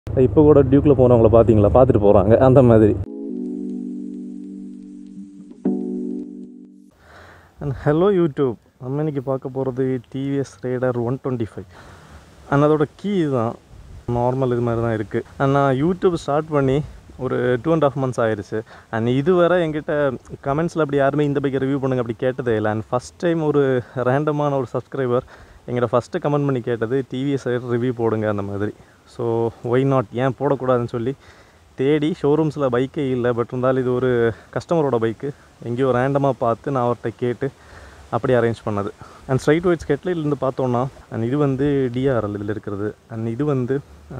இப்போ கூட டியூக்கில் போகிறவங்கள பார்த்தீங்களா பார்த்துட்டு போகிறாங்க அந்த மாதிரி அண்ட் ஹலோ யூடியூப் நம்ம இன்னைக்கு பார்க்க போகிறது TVS Raider one twenty five and அதோட கீ தான் நார்மல் இது மாதிரி தான் இருக்குது அண்ட் நான் யூடியூப் ஸ்டார்ட் பண்ணி ஒரு டூ அண்ட் ஆஃப் மந்த்ஸ் ஆயிடுச்சு அண்ட் இதுவரை என்கிட்ட கமெண்ட்ஸில் அப்படி யாருமே இந்த பைக்கை ரிவ்யூ பண்ணுங்க அப்படி கேட்டதே இல்லை அண்ட் ஃபஸ்ட் டைம் ஒரு ரேண்டமான ஒரு சப்ஸ்கிரைபர் எங்கிட்ட ஃபஸ்ட்டு கமெண்ட் பண்ணி கேட்டது டிவிஎஸ் ரிவ்யூ போடுங்க அந்த மாதிரி ஸோ ஒய் நாட் ஏன் போடக்கூடாதுன்னு சொல்லி தேடி ஷோரூம்ஸில் பைக்கே இல்லை பட் இருந்தாலும் இது ஒரு கஸ்டமரோட பைக்கு எங்கேயோ ரேண்டமாக பார்த்து நான் அவர்கிட்ட கேட்டு அப்படி அரேஞ்ச் பண்ணது அண்ட் ஸ்ட்ரைட் ஒயிட் ஸ்கெட்லேருந்து பார்த்தோன்னா அண்ட் இது வந்து டிஆர்எல் இதில் இருக்கிறது அண்ட் இது வந்து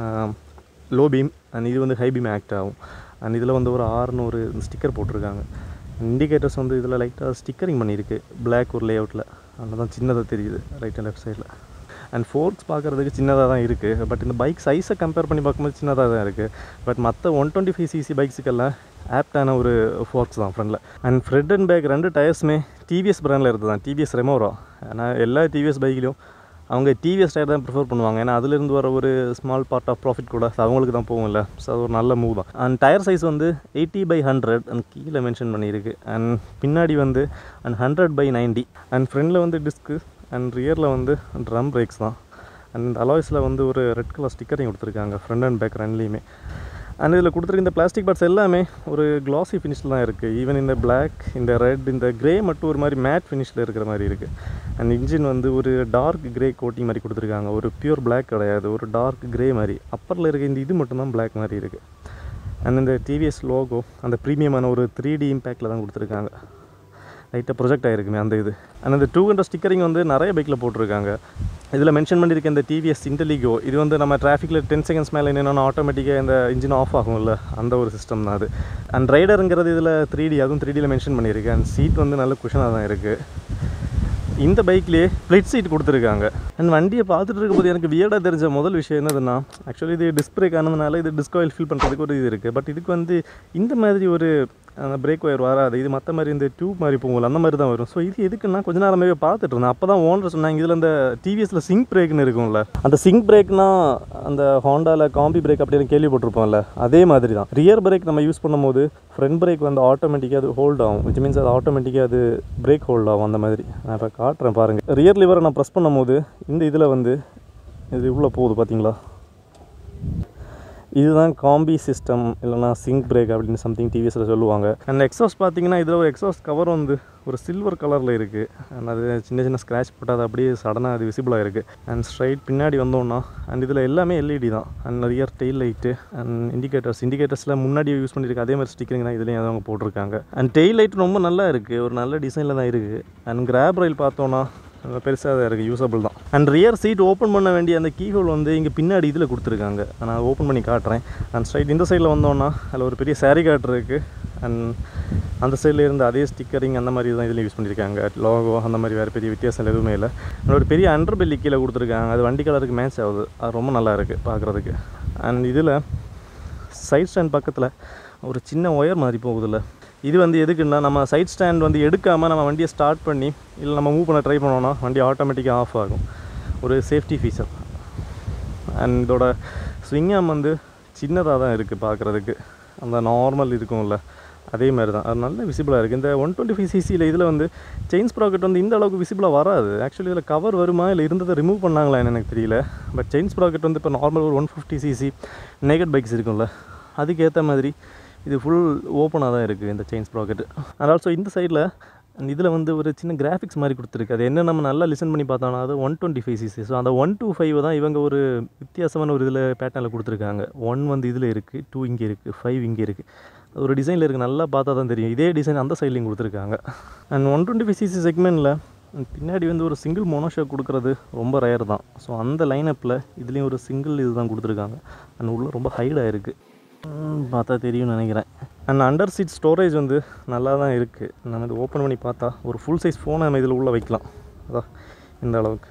லோ பீம் அண்ட் இது வந்து ஹை பீம் ஆக்ட் ஆகும் அண்ட் இதில் வந்து ஒரு ஆறுநூறு ஸ்டிக்கர் போட்டிருக்காங்க இண்டிகேட்டர்ஸ் வந்து இதில் லைட்டாக ஸ்டிக்கரிங் பண்ணியிருக்கு பிளாக் ஒரு லே அவுட்டில் அதனால தான் சின்னதாக தெரியுது ரைட் அண்ட் லெஃப்ட் சைடில் அண்ட் ஃபோர்க்ஸ் பார்க்குறதுக்கு சின்னதாக தான் இருக்குது பட் இந்த பைக் சைஸை கம்பேர் பண்ணி பார்க்கும்போது சின்னதாக தான் இருக்குது பட் மற்ற ஒன் டுவெண்ட்டி ஃபைவ் சிசி பைக்ஸுக்கெல்லாம் ஆப்டான ஒரு ஃபோர்க்ஸ் தான் ஃப்ரண்டில் அண்ட் ஃப்ரண்ட் அண்ட் பேக் ரெண்டு டயர்ஸுமே டிவிஎஸ் பிராண்டில் இருக்குது தான் டிவிஎஸ் ரெமோரா ஏன்னா எல்லா டிவிஎஸ் பைக்லேயும் அவங்க டிவிஎஸ் டயர் தான் ப்ரிஃபர் பண்ணுவாங்க ஏன்னா அதுலேருந்து வர ஒரு ஸ்மால் பார்ட் ஆஃப் ப்ராஃபிட் கூட so அவங்களுக்கு தான் போகும்ல ஸோ அது ஒரு நல்ல மூவ் தான் அண்ட் டயர் சைஸ் வந்து எயிட்டி பை ஹண்ட்ரட் அண்ட் கீழே மென்ஷன் பண்ணியிருக்கு அண்ட் பின்னாடி வந்து and hundred by ninety and ஃப்ரண்டில் வந்து டிஸ்க்கு அண்ட் ரியரில் வந்து ட்ரம் பிரேக்ஸ் தான் அண்ட் அலாய்ஸில் வந்து ஒரு ரெட் கலர் ஸ்டிக்கரிங் கொடுத்துருக்காங்க ஃப்ரண்ட் அண்ட் பேக் ரெண்டுலேயுமே அண்ட் இதில் கொடுத்துருக்க இந்த பிளாஸ்டிக் பார்ட்ஸ் எல்லாமே ஒரு கிளாசி ஃபினிஷில் தான் இருக்குது ஈவன் இந்த Black இந்த ரெட் இந்த கிரே மட்டும் ஒரு மாதிரி மேட் ஃபினிஷில் இருக்கிற மாதிரி இருக்குது அண்ட் இன்ஜின் வந்து ஒரு டார்க் கிரே கோட்டிங் மாதிரி கொடுத்துருக்காங்க ஒரு பியூர் Black கிடையாது ஒரு டார்க் கிரே மாதிரி அப்பரில் இருக்க இந்த இது மட்டும்தான் Black மாதிரி இருக்குது அண்ட் இந்த டிவிஎஸ் லோகோ அந்த ப்ரீமியமான ஒரு த்ரீ டி இம்பேக்டில் தான் கொடுத்துருக்காங்க லைட்டாக ப்ரொஜெக்ட் ஆகிருக்குமே அந்த இது அண்ட் அந்த டூ ஹண்ட்ரட் ஸ்டிக்கரிங் வந்து நிறைய பைக்கில் போட்டிருக்காங்க இதில் மென்ஷன் பண்ணியிருக்க இந்த டிவிஎஸ் இன்டெலிகோ இது வந்து நம்ம டிராஃபிக்கில் டென் செகண்ட்ஸ் மேலே என்னென்னா ஆட்டோமேட்டிக்காக இந்த இன்ஜின் ஆஃப் ஆகும்ல அந்த ஒரு சிஸ்டம் தான் அது அண்ட் ரைடருங்கிறது இதில் த்ரீ டி அதுவும் த்ரீ டியில் மென்ஷன் பண்ணியிருக்கு அண்ட் சீட் வந்து நல்ல குஷனாக தான் இருக்குது இந்த பைக்லேயே ஃப்ளிட் சீட் கொடுத்துருக்காங்க அண்ட் வண்டியை பார்த்துட்டு இருக்கும்போது எனக்கு வியர்டாக தெரிஞ்ச முதல் விஷயம் என்னதுன்னா ஆக்சுவலி இது டிஸ்க் பிரேக் ஆனதுனால இது டிஸ்க் ஆயில் ஃபில் பண்ணுறதுக்கு ஒரு இது இருக்குது பட் இதுக்கு வந்து இந்த மாதிரி ஒரு அந்த பிரேக் ஒயர் வராது இது மற்ற மாதிரி இந்த டியூப் மாதிரி போகல அந்த மாதிரி தான் வரும் ஸோ இது எதுக்குன்னா கொஞ்ச நேரமாகவே பார்த்துட்டு இருந்தேன் அப்போ தான் ஓனர் சொன்னாங்க இதில் அந்த டிவிஎஸில் சிங்க் பிரேக்னு இருக்கும்ல அந்த சிங்க் பிரேக்னா அந்த ஹாண்டாவில் காம்பி பிரேக் அப்படின்னு கேள்விப்பட்டிருப்போம்ல அதே மாதிரி தான் ரியர் பிரேக் நம்ம யூஸ் பண்ணும்போது ஃப்ரண்ட் பிரேக் வந்து ஆட்டோமேட்டிக்காக அது ஹோல்ட் ஆகும் விச் மீன்ஸ் அது ஆட்டோமேட்டிக்காக அது பிரேக் ஹோல்ட் ஆகும் அந்த மாதிரி நான் இப்போ காட்டுறேன் பாருங்கள் ரியர் லிவரை நான் ப்ரெஸ் பண்ணும்போது இந்த இதில் வந்து இது உள்ளே போகுது பார்த்தீங்களா இதுதான் காம்பி சிஸ்டம் இல்லைனா சிங்க் பிரேக் அப்படின்னு சம்திங் டிவிஎஸில் சொல்லுவாங்க அண்ட் எக்ஸாஸ்ட் பார்த்தீங்கன்னா இதில் ஒரு எக்ஸாஸ்ட் கவர் வந்து ஒரு சில்வர் கலரில் இருக்குது அண்ட் அது சின்ன சின்ன ஸ்க்ராட்ச் போட்டால் அது அப்படியே சடனாக அது விசிபிளாக இருக்குது அண்ட் ஸ்ட்ரைட் பின்னாடி வந்தோம்னா அண்ட் இதில் எல்லாமே எல்இடி தான் and rear tail light and indicators இண்டிகேட்டர்ஸில் முன்னாடி யூஸ் பண்ணியிருக்க அதே மாதிரி ஸ்டிக்கரிங் தான் இதுலேயும் அவங்க போட்டிருக்காங்க அண்ட் டெயில் லைட் ரொம்ப நல்லா இருக்குது ஒரு நல்ல டிசைனில் தான் இருக்குது அண்ட் கிராப் ரயில் பார்த்தோன்னா பெருசாக தான் இருக்குது யூஸபிள் தான் அண்ட் ரியர் சீட் ஓப்பன் பண்ண வேண்டிய அந்த கீ ஹோல் வந்து இங்கே பின்னாடி இதில் கொடுத்துருக்காங்க நான் ஓப்பன் பண்ணி காட்டுறேன் அண்ட் ஸ்ட்ரைட் இந்த சைடில் வந்தோன்னா அதில் ஒரு பெரிய சாரி கார்டு இருக்குது அண்ட் அந்த சைடில் இருந்து அதே ஸ்டிக்கரிங் அந்த மாதிரி தான் இதில் யூஸ் பண்ணியிருக்காங்க லோகோ அந்த மாதிரி வேறு பெரிய வித்தியாசம் எதுவுமே இல்லை அண்ட் ஒரு பெரிய அண்டர் பெல்லி கீழே கொடுத்துருக்காங்க அது வண்டி கலருக்கு மேட்ச் ஆகுது அது ரொம்ப நல்லா இருக்குது பார்க்குறதுக்கு அண்ட் இதில் சைட் ஸ்டாண்ட் பக்கத்தில் ஒரு சின்ன ஒயர் மாதிரி போகுதுல்ல இது வந்து எதுக்குன்னா நம்ம சைட் ஸ்டாண்ட் வந்து எடுக்காமல் நம்ம வண்டியை ஸ்டார்ட் பண்ணி இல்லை நம்ம மூவ் பண்ண ட்ரை பண்ணோன்னா வண்டி ஆட்டோமேட்டிக்காக ஆஃப் ஆகும் ஒரு சேஃப்டி ஃபீச்சர் அண்ட் இதோட ஸ்விங் ஆம் வந்து சின்னதாக தான் இருக்குது பார்க்குறதுக்கு அந்த நார்மல் இருக்கும்ல அதே மாதிரி தான் அது நல்ல விசிபிளாக இருக்குது இந்த ஒன் டுவெண்ட்டி ஃபைவ் சிசியில் இதில் வந்து செயின் ப்ராக்கெட் வந்து இந்த அளவுக்கு விசிபிளாக வராது ஆக்சுவலி இதில் கவர் வருமா இல்லை இருந்ததை ரிமூவ் பண்ணாங்களான்னு எனக்கு தெரியல பட் செயின் ப்ராக்கெட் வந்து இப்போ நார்மல் ஒரு one fifty CC naked bikes இருக்கும்ல அதுக்கேற்ற மாதிரி இது ஃபுல் ஓப்பனாக தான் இருக்குது இந்த செயின் ப்ராக்கெட் அண்ட் ஆல்சோ இந்த சைடில் இதில் வந்து ஒரு சின்ன கிராஃபிக்ஸ் மாதிரி கொடுத்துருக்கு அது என்ன நம்ம நல்லா லிசன் பண்ணி பார்த்தோம்னா அது one twenty five CC so அந்த ஒன் டூ ஃபைவ் தான் இவங்க ஒரு வித்தியாசமான ஒரு இதில் பேட்டர்னில் கொடுத்துருக்காங்க ஒன் வந்து இதில் இருக்குது டூ இங்கே இருக்குது ஃபைவ் இங்கே இருக்குது ஒரு டிசைனில் இருக்குது நல்லா பார்த்தா தான் தெரியும் இதே டிசைன் அந்த சைட்லையும் கொடுத்துருக்காங்க and one twenty five CC செக்மெண்ட்டில் பின்னாடி வந்து ஒரு சிங்கிள் மோனோஷோ கொடுக்குறது ரொம்ப ரேர் தான் ஸோ அந்த லைனப்பில் இதுலேயும் ஒரு சிங்கிள் இது தான் கொடுத்துருக்காங்க அண்ட் உள்ளே ரொம்ப ஹைடாக இருக்குது பார்த்தா தெரியும்னு நினைக்கிறேன் அண்ட் அண்டர் சீட் ஸ்டோரேஜ் வந்து நல்லா தான் இருக்குது நம்ம இது ஓப்பன் பண்ணி பார்த்தா ஒரு ஃபுல் சைஸ் ஃபோனை நம்ம இதில் உள்ளே வைக்கலாம் அதான் இந்த அளவுக்கு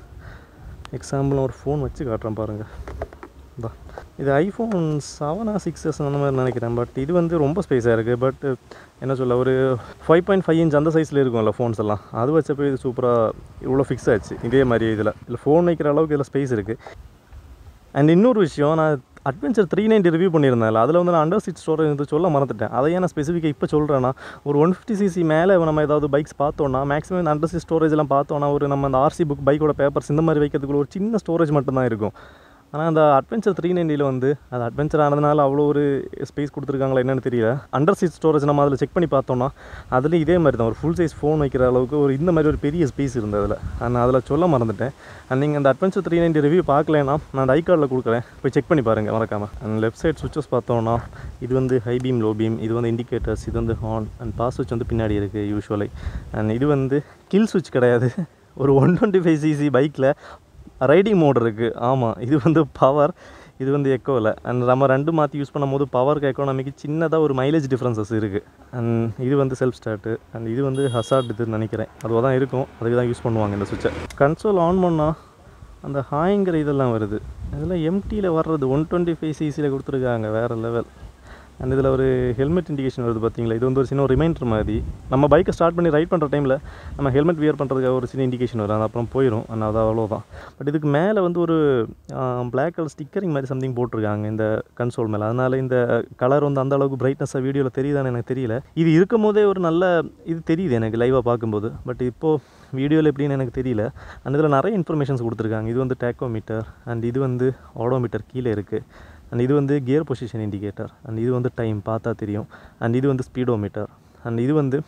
எக்ஸாம்பிள் ஒரு ஃபோன் வச்சு காட்டுறேன் பாருங்கள் அதான் இது ஐஃபோன் செவனா சிக்ஸஸ் அந்த மாதிரி நினைக்கிறேன் பட் இது வந்து ரொம்ப ஸ்பேஸாக இருக்குது பட் என்ன சொல்ல ஒரு ஃபைவ் பாயிண்ட் ஃபைவ் இன்ச் அந்த சைஸில் இருக்கும்ல ஃபோன்ஸ் எல்லாம் அது வச்சப்போ இது சூப்பராக இவ்வளோ ஃபிக்ஸ் ஆச்சு இதே மாதிரி இதில் இல்லை ஃபோன் வைக்கிற அளவுக்கு இதில் ஸ்பேஸ் இருக்குது அண்ட் இன்னொரு விஷயம் நான் அட்வென்ச்சர் த்ரீ நைன்ட்டி ரிவ்யூ பண்ணியிருந்தேன்ல அதில் வந்து நான் அண்டர் சீட் ஸ்டோரேஜ் வந்து சொல்ல மறந்துட்டேன் அதை ஏன் நான் ஸ்பெசிஃபிக்காக இப்போ சொல்கிறேன்னா ஒரு ஒன் ஃபிஃப்டி சிசி மேலே நம்ம ஏதாவது பைக்ஸ் பார்த்தோன்னா மேக்ஸிமம் இந்த அண்டர் சீட் ஸ்டோரேஜ்லாம் பார்த்தோன்னா ஒரு நம்ம அந்த ஆர்சி புக் பைக்கோட பேப்பர்ஸ் இந்த மாதிரி வைக்கிறதுக்குள்ள ஒரு சின்ன ஸ்டோரேஜ் மட்டும்தான் இருக்கும் ஆனால் அந்த அட்வென்ச்சர் த்ரீ நைன்ட்டியில் வந்து அது அட்வென்ச்சர் ஆனதுனால அவ்வளோ ஒரு ஸ்பேஸ் கொடுத்துருக்காங்களா என்னன்னு தெரியல அண்டர் சீட் ஸ்டோரேஜ் நம்ம அதில் செக் பண்ணி பார்த்தோம்னா அதில் இதே மாதிரி தான் ஒரு ஃபுல் சைஸ் ஃபோன் வைக்கிற அளவுக்கு ஒரு இந்த மாதிரி ஒரு பெரிய ஸ்பேஸ் இருந்தது அதில் நான் அதில் சொல்ல மறந்துட்டேன் அண்ட் நீங்கள் அந்த அட்வென்ச்சர் த்ரீ நைன்ட்டி ரிவ்யூ பார்க்கலனா நான் அந்த ஐ கார்டில் கொடுக்குறேன் போய் செக் பண்ணி பாருங்கள் மறக்காமல் அண்ட் லெஃப்ட் சைட் சுவிச்சஸ் பார்த்தோம்னா இது வந்து ஹை பீம் லோ பீம் இது வந்து இண்டிகேட்டர்ஸ் இது வந்து ஹார்ன் அண்ட் பாஸ் சுவிட்ச் வந்து பின்னாடி இருக்குது யூஸ்வலி அண்ட் இது வந்து கில் சுவிட்ச் கிடையாது ஒரு ஒன் டுவெண்ட்டி ஃபைவ் சிசி பைக்கில் ரைடிங் மோட் இருக்குது ஆமாம் இது வந்து பவர் இது வந்து எக்கோவில் அண்ட் நம்ம ரெண்டு மாற்றி யூஸ் பண்ணும்போது பவருக்கு எக்கோனாமிக்கு சின்னதாக ஒரு மைலேஜ் டிஃப்ரென்சஸ் இருக்குது அண்ட் இது வந்து செல்ஃப் ஸ்டார்ட்டு அண்ட் இது வந்து ஹசார்ட் இதுன்னு நினைக்கிறேன் அதுவாக தான் இருக்கும் அதுக்கு தான் யூஸ் பண்ணுவாங்க இந்த சுவிட்சை கன்சோல் ஆன் பண்ணால் அந்த ஹாய்ங்கிற இதெல்லாம் வருது இதெல்லாம் எம்டியில் வர்றது ஒன் டுவெண்ட்டி ஃபைவ் சிசியில் கொடுத்துருக்காங்க வேறு லெவல் அண்ட் இதில் ஒரு ஹெல்மெட் இண்டிகேஷன் வருது பார்த்தீங்களா இது வந்து ஒரு சின்ன ரிமைண்டர் மாதிரி நம்ம பைக்கை ஸ்டார்ட் பண்ணி ரைட் பண்ணுற டைமில் நம்ம ஹெல்மெட் வியர் பண்ணுறதுக்காக ஒரு சின்ன இண்டிகேஷன் வரும் அது அப்புறம் போயிடும் அண்ட் அது அவ்வளோதான் பட் இதுக்கு மேலே வந்து ஒரு பிளாக் கலர் ஸ்டிக்கரிங் மாதிரி சம்திங் போட்டிருக்காங்க இந்த கன்சோல் மேலே அதனால் இந்த கலர் வந்து அந்த அளவுக்கு பிரைட்னஸாக வீடியோவில் தெரியுதான்னு எனக்கு தெரியல இது இருக்கும் போதே ஒரு நல்ல இது தெரியுது எனக்கு லைவாக பார்க்கும்போது பட் இப்போது வீடியோவில் எப்படின்னு எனக்கு தெரியல அண்ட் இதில் நிறைய இன்ஃபர்மேஷன்ஸ் கொடுத்துருக்காங்க இது வந்து டேக்கோமீட்டர் அண்ட் இது வந்து ஆடோமீட்டர் கீழே இருக்குது அண்ட் இது வந்து கியர் பொசிஷன் இண்டிகேட்டர் அண்ட் இது வந்து டைம் பார்த்தா தெரியும் அண்ட் இது வந்து ஸ்பீடோமீட்டர் அண்ட் இது வந்து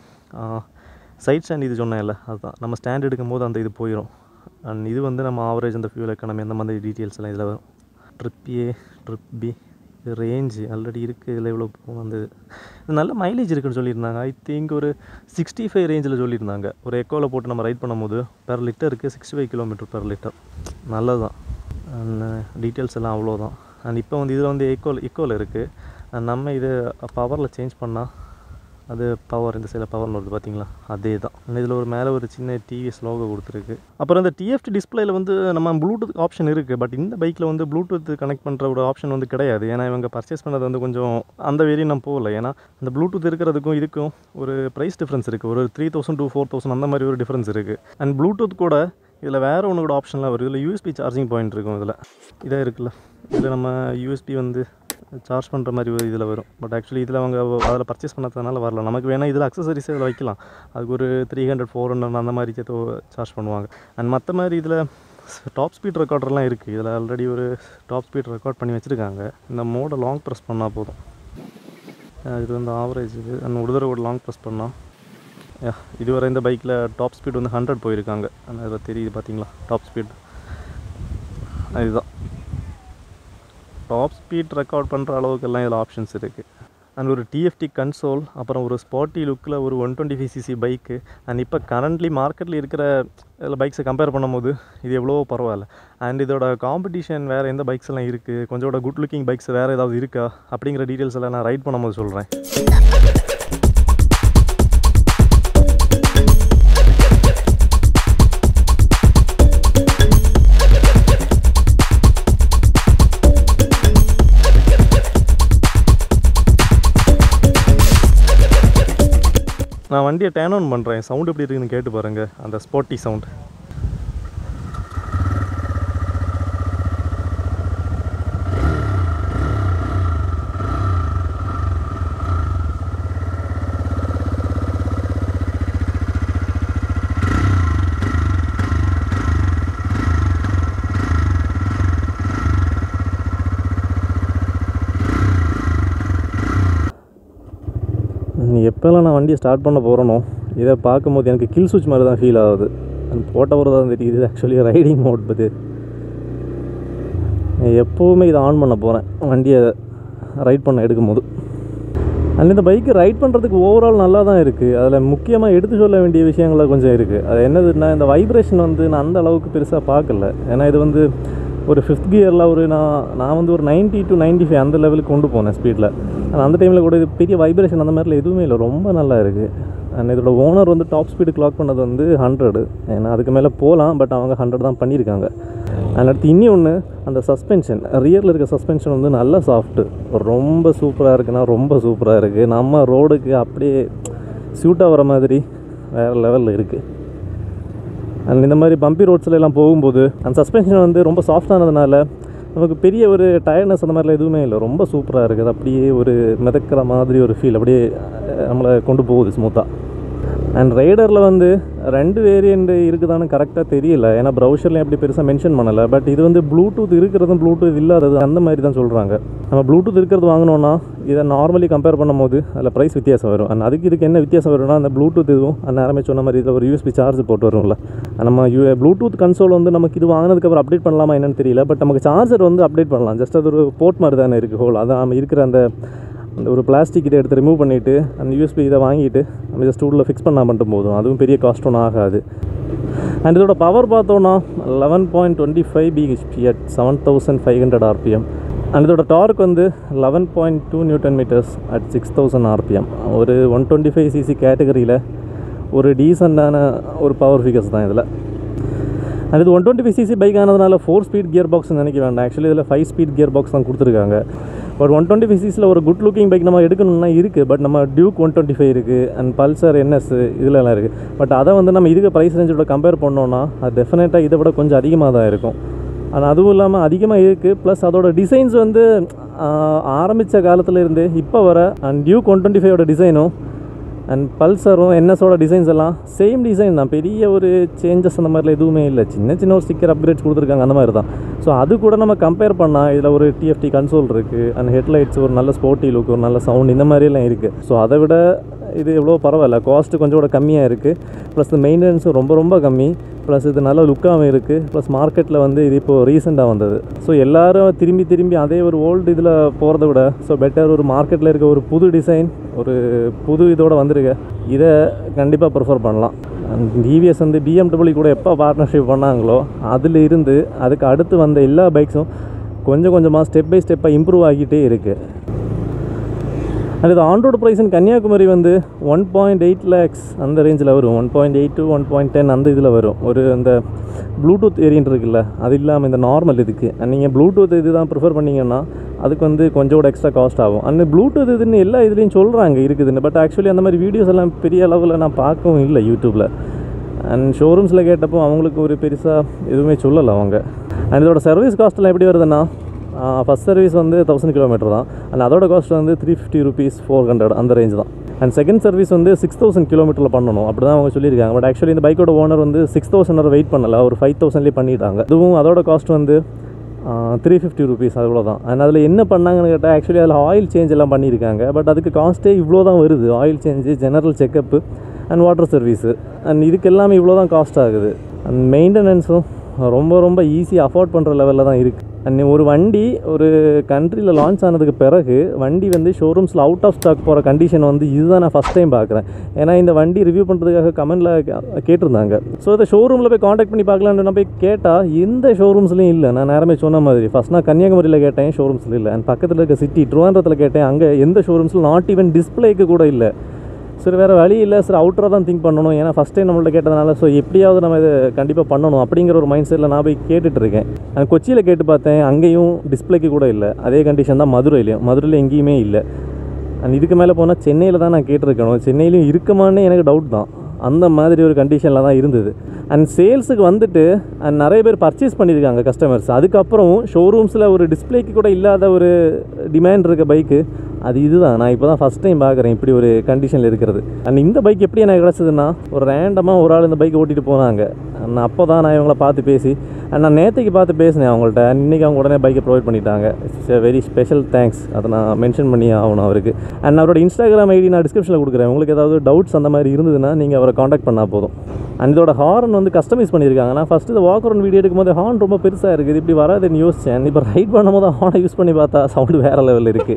சைட் ஸ்டாண்ட் இது சொன்னேன்ல அதுதான் நம்ம ஸ்டாண்ட் எடுக்கும்போது அந்த இது போயிடும் அண்ட் இது வந்து நம்ம ஆவரேஜ் அந்த ஃபியூல் எக்கானமி அந்த மாதிரி டீட்டெயில்ஸ் எல்லாம் இதில் வரும் ட்ரிப் ஏ ட்ரிப் பி இது ரேஞ்சு ஆல்ரெடி இருக்குது இதில் இவ்வளோ வந்தது இது நல்ல மைலேஜ் இருக்குன்னு சொல்லியிருந்தாங்க ஐ திங்க் ஒரு சிக்ஸ்டி ஃபைவ் ரேஞ்சில் சொல்லியிருந்தாங்க ஒரு எக்கோவில் போட்டு நம்ம ரைட் பண்ணும்போது பெர் லிட்டருக்கு sixty five kilometre per litre நல்லது தான் அண்ட் டீட்டெயில்ஸ் எல்லாம் அவ்வளோதான் அண்ட் இப்போ வந்து இதில் வந்து எக்கோல் எக்கோவில் இருக்குது நம்ம இது பவரில் சேஞ்ச் பண்ணால் அது பவர் இந்த சைடில் பவர்னு வருது பார்த்தீங்களா அதே தான் இதில் ஒரு மேலே ஒரு சின்ன டிவிஎஸ் லோகோ கொடுத்துருக்கு அப்புறம் இந்த டிஎஃப்டி டிஸ்பிளேல வந்து நம்ம ப்ளூடூத் ஆப்ஷன் இருக்குது பட் இந்த பைக்கில் வந்து ப்ளூடூத் கனெக்ட் பண்ணுற ஒரு ஆப்ஷன் வந்து கிடையாது ஏன்னா இவங்க பர்ச்சேஸ் பண்ணது வந்து கொஞ்சம் அந்த வேரியும் நான் போகல ஏன்னா அந்த ப்ளூடூத் இருக்கிறதுக்கும் இதுக்கும் ஒரு ப்ரைஸ் டிஃப்ரென்ஸ் இருக்குது ஒரு three thousand two four thousand அந்த மாதிரி ஒரு டிஃப்ரென்ஸ் இருக்குது அண்ட் ப்ளூடூத் கூட இதில் வேறு ஒன்று கூட ஆப்ஷன்லாம் வருது இதில் யூஎஸ்பி சார்ஜிங் பாயிண்ட் இருக்கும் இதில் இதாக இருக்குல்ல இதில் நம்ம யூஎஸ்பி வந்து சார்ஜ் பண்ணுற மாதிரி ஒரு இதில் வரும் பட் ஆக்சுவலி இதில் அவங்க அதில் பர்ச்சேஸ் பண்ணதுனால வரல நமக்கு வேணால் இதில் அக்சசரிஸ் இதில் வைக்கலாம் அதுக்கு ஒரு த்ரீ ஹண்ட்ரட் ஃபோர் ஹண்ட்ரட் அந்த மாதிரி சேர்த்து சார்ஜ் பண்ணுவாங்க அண்ட் மற்ற மாதிரி இதில் டாப் ஸ்பீட் ரெக்கார்டர்லாம் இருக்குது இதில் ஆல்ரெடி ஒரு டாப் ஸ்பீட் ரெக்கார்ட் பண்ணி வச்சுருக்காங்க இந்த மோடை லாங் ப்ரெஸ் பண்ணால் போதும் அஹ் இது வந்து ஆவரேஜ் இது அண்ட் ஒரு தடவை லாங் ப்ரெஸ் பண்ணால் யா இதுவரை இந்த பைக்கில் டாப் ஸ்பீட் வந்து ஹண்ட்ரட் போயிருக்காங்க ஆனால் அதில் தெரியுது பார்த்தீங்களா டாப் ஸ்பீட் இதுதான் டாப் ஸ்பீட் ரெக்கார்ட் பண்ணுற அளவுக்கெல்லாம் இதில் ஆப்ஷன்ஸ் இருக்குது அண்ட் ஒரு டிஎஃப்டி கன்சோல் அப்புறம் ஒரு ஸ்பாட்டி லுக்கில் ஒரு one twenty five CC bike and இப்போ கரண்ட்லி மார்க்கெட்டில் இருக்கிற இதில் பைக்ஸை கம்பேர் பண்ணும்போது இது எவ்வளோ பரவாயில்ல அண்ட் இதோட காம்படிஷன் வேறு எந்த பைக்ஸ் எல்லாம் இருக்குது கொஞ்சோட குட் லுக்கிங் பைக்ஸ் வேறு ஏதாவது இருக்கா அப்படிங்கிற டீட்டெயில்ஸ் எல்லாம் நான் ரைட் பண்ணும்போது சொல்கிறேன் நான் வண்டியை டேன் ஆன் பண்ணுறேன் சவுண்ட் எப்படி இருக்குன்னு கேட்டு பாருங்கள் அந்த ஸ்பாட்டி சவுண்ட் எப்போல்லாம் நான் வண்டியை ஸ்டார்ட் பண்ண போகிறேனோ இதை பார்க்கும்போது எனக்கு கில் சுவிட்ச் மாதிரி தான் ஃபீல் ஆகுது அது போட்ட பிறகு தான் தெரியுது ஆக்சுவலி ரைடிங் மோட் பற்றி எப்போவுமே இதை ஆன் பண்ண போகிறேன் வண்டியை ரைட் பண்ண எடுக்கும்போது அண்ட் இந்த பைக்கு ரைட் பண்ணுறதுக்கு ஓவரால் நல்லா தான் இருக்குது அதில் முக்கியமாக எடுத்து சொல்ல வேண்டிய விஷயங்கள்லாம் கொஞ்சம் இருக்குது அது என்னதுன்னா இந்த வைப்ரேஷன் வந்து நான் அந்த அளவுக்கு பெருசாக பார்க்கல ஏன்னா இது வந்து ஒரு ஃபிஃப்த் கியரில் ஒரு நான் நான் வந்து ஒரு 90 டு 95 ஃபைவ் அந்த லெவலுக்கு கொண்டு போனேன் ஸ்பீடில் ஆனால் அந்த டைமில் கூட இது பெரிய வைப்ரேஷன் அந்த மாதிரிலாம் எதுவுமே இல்லை ரொம்ப நல்லா இருக்குது அண்ட் இதோட ஓனர் வந்து டாப் ஸ்பீடு கிளாக் பண்ணது வந்து ஹண்ட்ரடு ஏன்னா அதுக்கு மேலே போகலாம் பட் அவங்க ஹண்ட்ரட் தான் பண்ணியிருக்காங்க அண்ட் அடுத்து இன்னி ஒன்று அந்த சஸ்பென்ஷன் ரியரில் இருக்க சஸ்பென்ஷன் வந்து நல்ல சாஃப்ட்டு ரொம்ப சூப்பராக இருக்குன்னா ரொம்ப சூப்பராக இருக்குது நம்ம ரோடுக்கு அப்படியே சூட் ஆகிற மாதிரி வேறு லெவலில் இருக்குது அண்ட் இந்த மாதிரி பம்பி ரோட்ஸ்ல எல்லாம் போகும்போது அந்த சஸ்பென்ஷன் வந்து ரொம்ப சாஃப்டானதுனால நமக்கு பெரிய ஒரு டயர்ட்னஸ் அந்த மாதிரிலாம் எதுவுமே இல்லை ரொம்ப சூப்பராக இருக்குது அப்படியே ஒரு மிதக்கிற மாதிரி ஒரு ஃபீல் அப்படியே அஹ், நம்மளை கொண்டு போகுது ஸ்மூத்தாக அண்ட் ரைடரில் வந்து ரெண்டு வேரியண்ட் இருக்குதான்னு கரெக்டாக தெரியல ஏன்னா ப்ரௌசர்லேயும் அப்படி பெருசாக மென்ஷன் பண்ணலை பட் இது வந்து ப்ளூடூத் இருக்கிறதும் ப்ளூடூத் இல்லாதது அந்த மாதிரி தான் சொல்கிறாங்க நம்ம ப்ளூடூத் இருக்கிறது வாங்கினோன்னா இதை நார்மலி கம்பேர் பண்ணும்போது அதில் ப்ரைஸ் வித்தியாசம் வரும் அண்ட் அதுக்கு இதுக்கு என்ன வித்தியாசம் வரும்னா அந்த ப்ளூடூத் இதுவும் அந்த நேரமே சொன்ன மாதிரி இதில் ஒரு யூஎஸ்பி சார்ஜ் போட்டு வரும்ல நம்ம யூ ப்ளூடூத் கன்சோல் வந்து நமக்கு இது வாங்கினதுக்கப்புறம் அப்டேட் பண்ணலாமா என்னன்னு தெரியல பட் நமக்கு சார்ஜர் வந்து அப்டேட் பண்ணலாம் ஜஸ்ட் அது ஒரு போர்ட் மாதிரி தானே இருக்குது ஹோல் அதான் நம்ம இருக்கிற அந்த அந்த ஒரு பிளாஸ்டிக் இதை எடுத்து ரிமூவ் பண்ணிவிட்டு அந்த யூஎஸ்பி இதை வாங்கிட்டு நம்ம ஜஸ்ட் உள்ள ஃபிக்ஸ் பண்ணால் மட்டும் போதும் அதுவும் பெரிய காஸ்ட் ஒன்றும் ஆகாது அண்ட் இதோட பவர் பார்த்தோன்னா eleven point twenty five BHP at seven thousand five hundred RPM and இதோட டார்க் வந்து eleven point two newton metres at six thousand RPM ஒரு ஒன் டுவெண்ட்டி ஃபைவ் சிசி கேட்டகரியில் ஒரு டீசெண்டான ஒரு பவர் ஃபிகர்ஸ் தான் இதில் அண்ட் இது one twenty five CC bike ஆனதுனால ஃபோர் ஸ்பீட் கியர் பாக்ஸ் நினைக்க வேண்டாம் ஆக்சுவலி இதில் ஃபைவ் ஸ்பீட் கியர் பாக்ஸ் தான் கொடுத்துருக்காங்க பட் ஒன் டுவெண்ட்டி ஃபைவ் சிசியில் ஒரு குட் லுக்கிங் பைக் நம்ம எடுக்கணும்னா இருக்குது பட் நம்ம டியூக் ஒன் டுவெண்ட்டி ஃபைவ் இருக்குது அண்ட் பல்சர் என்எஸ் இதுலலாம் இருக்குது பட் அதை வந்து நம்ம இதுக்கு ப்ரைஸ் ரேஞ்சோட கம்பேர் பண்ணோன்னா அது டெஃபினட்டாக இதை விட கொஞ்சம் அதிகமாக தான் இருக்கும் ஆனால் அதுவும் இல்லாமல் அதிகமாக இருக்குது ப்ளஸ் அதோட டிசைன்ஸ் வந்து ஆரம்பித்த காலத்தில் இருந்து இப்போ வர அண்ட் டியூக் ஒன் டுவெண்ட்டி ஃபைவோட டிசைனும் அண்ட் பல்சரும் என்எஸோட டிசைன்ஸ் எல்லாம் சேம் டிசைன் தான் பெரிய ஒரு சேஞ்சஸ் அந்த மாதிரிலாம் எதுவுமே இல்லை சின்ன சின்ன ஒரு ஸ்டிக்கர் அப்கிரேட்ஸ் கொடுத்துருக்காங்க அந்த மாதிரி தான் ஸோ அது கூட நம்ம கம்பேர் பண்ணால் இதில் ஒரு டிஎஃப்டி கன்சோல் இருக்குது அண்ட் ஹெட்லைட்ஸ் ஒரு நல்ல ஸ்போர்ட்டி லுக் ஒரு நல்ல சவுண்ட் இந்த மாதிரியெல்லாம் இருக்குது ஸோ அதை விட இது எவ்வளோ பரவாயில்ல காஸ்ட்டு கொஞ்சம் கூட கம்மியாக இருக்குது ப்ளஸ் மெயின்டெனன்ஸும் ரொம்ப ரொம்ப கம்மி ப்ளஸ் இது நல்ல லுக்காகவும் இருக்குது ப்ளஸ் மார்க்கெட்டில் வந்து இது இப்போது ரீசெண்டாக வந்தது ஸோ எல்லாரும் திரும்பி திரும்பி அதே ஒரு ஓல்டு இதில் போகிறத விட ஸோ பெட்டர் ஒரு மார்க்கெட்டில் இருக்க ஒரு புது டிசைன் ஒரு புது இதோட வந்திருக்க இதை கண்டிப்பாக ப்ரிஃபர் பண்ணலாம் டிவிஎஸ் வந்து பிஎம்டபிள்யூ கூட எப்போ பார்ட்னர்ஷிப் பண்ணாங்களோ அதில் இருந்து அதுக்கு அடுத்து வந்த எல்லா பைக்ஸும் கொஞ்சம் கொஞ்சமாக ஸ்டெப் பை ஸ்டெப்பாக இம்ப்ரூவ் ஆகிட்டே இருக்குது அண்ட் இது ஆன்ரோடு ப்ரைஸ் இன் கன்னியாகுமரி வந்து ஒன் பாயிண்ட் எயிட் லேக்ஸ் அந்த ரேஞ்சில் வரும் one point eight to one point ten அந்த இதில் வரும் ஒரு அந்த ப்ளூடூத் வேரியன்ட் இருக்குல்ல அது இல்லாமல் இந்த நார்மல் இதுக்கு அண்ட் நீங்கள் ப்ளூடூத் இது தான் ப்ரிஃபர் பண்ணிங்கன்னா அதுக்கு வந்து கொஞ்சம் கூட எக்ஸ்ட்ரா காஸ்ட் ஆகும் அண்ட் ப்ளூடூத் இதுன்னு எல்லா இதுலேயும் சொல்கிறாங்க இருக்குதுன்னு பட் ஆக்சுவலி அந்த மாதிரி வீடியோஸ் எல்லாம் பெரிய அளவில் நான் பார்க்கவும் இல்லை யூடியூப்பில் அண்ட் ஷோரூம்ஸில் கேட்டப்போ அவங்களுக்கு ஒரு பெருசாக எதுவுமே சொல்லலை அவங்க அண்ட் இதோட சர்வீஸ் காஸ்ட்லாம் எப்படி வருதுன்னா ஃபஸ்ட் சர்வீஸ் வந்து தௌசண்ட் கிலோமீட்டர் தான் அண்ட் அதோட காஸ்ட் வந்து three fifty rupees four hundred அந்த ரேஞ்ச் தான் அண்ட் செகண்ட் சர்வீஸ் வந்து சிக்ஸ் தௌசண்ட் கிலோமீட்டரில் பண்ணணும் அப்படி தான் அவங்க சொல்லியிருக்காங்க பட் ஆக்சுவலி இந்த பைக்கோட ஓனர் வந்து சிக்ஸ் தௌசண்ட் வரை வெயிட் பண்ணல ஒரு ஃபைவ் தௌசண்ட்லேயே பண்ணிட்டாங்க அதுவும் அதோட காஸ்ட் வந்து த்ரீ ஃபிஃப்டி ருபீஸ் அவ்வளோ தான் அண்ட் அதில் என்ன பண்ணாங்கன்னு கேட்டால் ஆக்சுவலி அதில் ஆயில் சேஞ்ச் எல்லாம் பண்ணியிருக்காங்க பட் அதுக்கு காஸ்ட்டே இவ்வளோ தான் வருது oil change general checkup and water service and இதுக்கு எல்லாமே இவ்வளோ தான் காஸ்ட் ஆகுது அண்ட் மெயின்டெனன்ஸும் ரொம்ப ரொம்ப ஈஸியாக அஃபோர்ட் பண்ணுற லெவலில் தான் இருக்குது அண்ட் ஒரு வண்டி ஒரு கண்ட்ரியில் லான்ச் ஆனதுக்கு பிறகு வண்டி வந்து ஷோரூம்ஸில் அவுட் ஆஃப் ஸ்டாக் போகிற கண்டிஷன் வந்து இதுதான் நான் ஃபஸ்ட் டைம் பார்க்குறேன் ஏன்னா இந்த வண்டி ரிவ்யூ பண்ணுறதுக்காக கமெண்டில் கேட்டிருந்தாங்க ஸோ இதை ஷோரூமில் போய் காண்டாக்ட் பண்ணி பார்க்கலான்னு நான் போய் கேட்டால் எந்த ஷோரூம்ஸ்லையும் இல்லை நான் நேரமே சொன்ன மாதிரி ஃபஸ்ட் நான் கன்னியாகுமரியில் கேட்டேன் ஷோரூம்ஸில் இல்லை அண்ட் பக்கத்தில் இருக்க சிட்டி ட்ருவாண்டத்தில் கேட்டேன் அங்கே எந்த ஷோரூம்ஸில் நாட் ஈவன் டிஸ்பிளேக்கு கூட இல்லை சரி வேறு வழி இல்லை சார் அவுட்டராக தான் திங்க் பண்ணணும் ஏன்னா ஃபஸ்ட் டைம் நம்மள்ட்ட கேட்டதுனால ஸோ எப்படியாவது நம்ம இதை கண்டிப்பாக பண்ணணும் அப்படிங்கிற ஒரு மைண்ட் செட்டில் நான் போய் கேட்டுட்டு இருக்கேன் அந்த கொச்சியில் கேட்டு பார்த்தேன் அங்கேயும் டிஸ்பிளேக்கு கூட இல்லை அதே கண்டிஷன் தான் மதுரையிலையும் மதுரையில் எங்கேயுமே இல்லை அண்ட் இதுக்கு மேலே போனால் சென்னையில் தான் நான் கேட்டிருக்கணும் சென்னையிலையும் இருக்குமான்னு எனக்கு டவுட் தான் அந்த மாதிரி ஒரு கண்டிஷனில் தான் இருந்தது அண்ட் சேல்ஸுக்கு வந்துட்டு and நிறைய பேர் பர்ச்சேஸ் பண்ணியிருக்காங்க கஸ்டமர்ஸ் அதுக்கப்புறம் ஷோரூம்ஸில் ஒரு டிஸ்பிளேக்கு கூட இல்லாத ஒரு டிமாண்ட் இருக்க பைக்கு அது இதுதான் நான் இப்போ தான் ஃபஸ்ட் டைம் பார்க்குறேன் இப்படி ஒரு கண்டிஷனில் இருக்கிறது அண்ட் இந்த பைக் எப்படி எனக்கு கிடச்சதுன்னா ஒரு ரேண்டமாக ஒரு ஆள் இந்த பைக் ஓட்டிகிட்டு போனாங்க நான் அப்போ தான் நான் இவங்கள பார்த்து பேசி அண்ட் நான் நேற்றுக்கு பார்த்து பேசினேன் அவங்கள்ட்ட இன்றைக்கி அவங்க உடனே பைக்கை ப்ரொவைட் பண்ணிட்டாங்க இட்ஸ் வெரி ஸ்பெஷல் தேங்க்ஸ் அதை நான் மென்ஷன் பண்ணி ஆகணும் அவருக்கு அண்ட் அவரோட இன்ஸ்டாகிராம் ஐடி நான் டிஸ்கிரிப்ஷனில் கொடுக்குறேன் உங்களுக்கு ஏதாவது டவுட்ஸ் அந்த மாதிரி இருந்ததுன்னா நீங்கள் அவரை காண்டாக்ட் பண்ணால் போதும் அண்ட் இதோட ஹார்ன் வந்து கஸ்டமைஸ் பண்ணியிருக்காங்க நான் ஃபஸ்ட்டு இந்த வாக் அரௌண்ட் வீடியோ எடுக்கும்போது ஹார்ன் ரொம்ப பெருசாக இருக்குது இது இப்படி வராதுன்னு யோசித்தேன் இப்போ ரைட் பண்ணும்போது ஹார்னை யூஸ் பண்ணி பார்த்தா சவுண்டு வேறு லெவலில் இருக்குது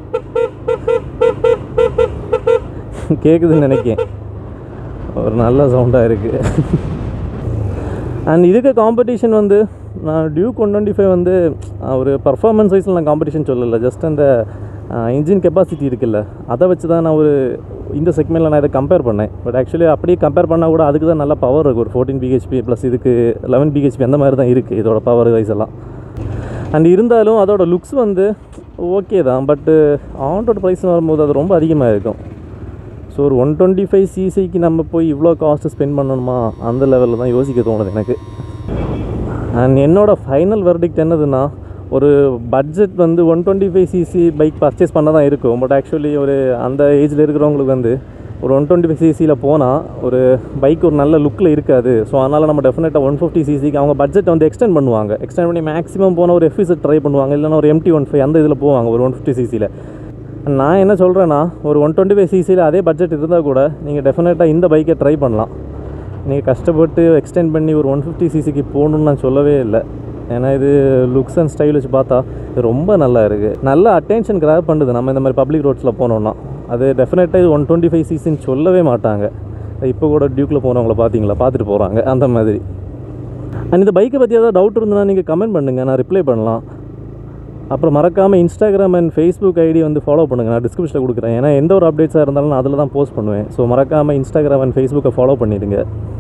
கேட்குதுன்னு நினைக்கேன் ஒரு நல்ல சவுண்டாக இருக்குது அண்ட் இதுக்கு காம்படிஷன் வந்து நான் டியூக் ஒன் டுவெண்ட்டி ஃபைவ் வந்து அஹ், ஒரு பர்ஃபார்மன்ஸ் வைஸில் நான் காம்படிஷன் சொல்லலை ஜஸ்ட் அந்த இன்ஜின் கெப்பாசிட்டி இருக்குல்ல அதை வச்சு தான் நான் ஒரு இந்த செக்மெண்ட்டில் நான் இதை கம்பேர் பண்ணேன் பட் ஆக்சுவலி அப்படியே கம்பேர் பண்ணால் கூட அதுக்கு தான் நல்ல பவர் இருக்குது ஒரு ஃபோர்டீன் பிஹெச்பி ப்ளஸ் இதுக்கு லெவன் பிஹெச்பி அந்த மாதிரி தான் இருக்குது இதோட பவர் வைஸ் எல்லாம் அண்ட் இருந்தாலும் அதோட லுக்ஸ் வந்து ஓகே தான் பட்டு ஆண்டோட ப்ரைஸ் வரும்போது அது ரொம்ப அதிகமாக இருக்கும் ஸோ ஒரு ஒன் டுவெண்ட்டி ஃபைவ் சிசிக்கு நம்ம போய் இவ்வளோ காஸ்ட்டு ஸ்பெண்ட் பண்ணணுமா அந்த லெவலில் தான் யோசிக்க தோணுது எனக்கு அண்ட் என்னோட ஃபைனல் வெர்டிக்ட் என்னதுன்னா ஒரு பட்ஜெட் வந்து one twenty five CC bike purchase பண்ண தான் இருக்கும் பட் ஆக்சுவலி ஒரு அந்த ஏஜில் இருக்கிறவங்களுக்கு வந்து ஒரு ஒன் டுவெண்ட்டி ஃபைவ் சிசியில் போனால் ஒரு பைக் ஒரு நல்ல லுக்கில் இருக்காது ஸோ அதனால் நம்ம டெஃபினட்டாக ஒன் ஃபிஃப்டி சிசிக்கு அவங்க பட்ஜெட் வந்து எக்ஸ்டெண்ட் பண்ணுவாங்க எக்ஸ்டெண்ட் பண்ணி மேக்ஸிமம் போன ஒரு எஃபிசட் ட்ரை பண்ணுவாங்க இல்லைன்னா ஒரு எம்டி ஒன் ஃபைவ் அந்த இதில் போவாங்க ஒரு ஒன் ஃபிஃப்டி சிசியில் நான் என்ன சொல்கிறேன்னா ஒரு ஒன் டுவெண்ட்டி ஃபைவ் சிசியில் அதே பட்ஜெட் இருந்தால் கூட நீங்கள் டெஃபினட்டாக இந்த பைக்கை ட்ரை பண்ணலாம் நீங்கள் கஷ்டப்பட்டு எக்ஸ்டெண்ட் பண்ணி ஒரு ஒன் ஃபிஃப்டி சிசிக்கு போகணுன்னு நான் சொல்லவே இல்லை ஏன்னா இது லுக்ஸ் அண்ட் ஸ்டைல் வச்சு பார்த்தா இது ரொம்ப நல்லா இருக்குது நல்ல அட்டென்ஷன் கிராப் பண்ணுது நம்ம இந்த மாதிரி பப்ளிக் ரோட்ஸில் போனோம்னா அது டெஃபினட்டாக இது ஒன் டுவெண்ட்டி ஃபைவ் சிசின்னு சொல்லவே மாட்டாங்க இப்போ கூட டியூக்கில் போனவங்கள பார்த்தீங்களா பார்த்துட்டு போகிறாங்க அந்த மாதிரி அண்ட் இந்த பைக்கை பற்றி ஏதாவது டவுட் இருந்ததுன்னா நீங்கள் கமெண்ட் பண்ணுங்கள் நான் ரிப்ளை பண்ணலாம் அப்புறம் மறக்காமல் இன்ஸ்டாகிராம் அண்ட் ஃபேஸ்புக் ஐடி வந்து ஃபாலோ பண்ணுங்கள் நான் டிஸ்கிரிப்ஷனில் கொடுக்குறேன் ஏன்னா எந்த ஒரு அப்டேட்ஸாக இருந்தாலும் நான் அதில் தான் போஸ்ட் பண்ணுவேன் ஸோ மறக்காமல் இன்ஸ்டாகிராம் அண்ட் ஃபேஸ்புக்கை ஃபாலோ பண்ணிடுங்க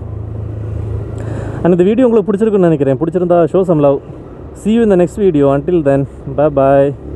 அண்ட் இந்த வீடியோ உங்களுக்கு பிடிச்சிருக்குன்னு நினைக்கிறேன் பிடிச்சிருந்தா show some love see you in the next video until then bye bye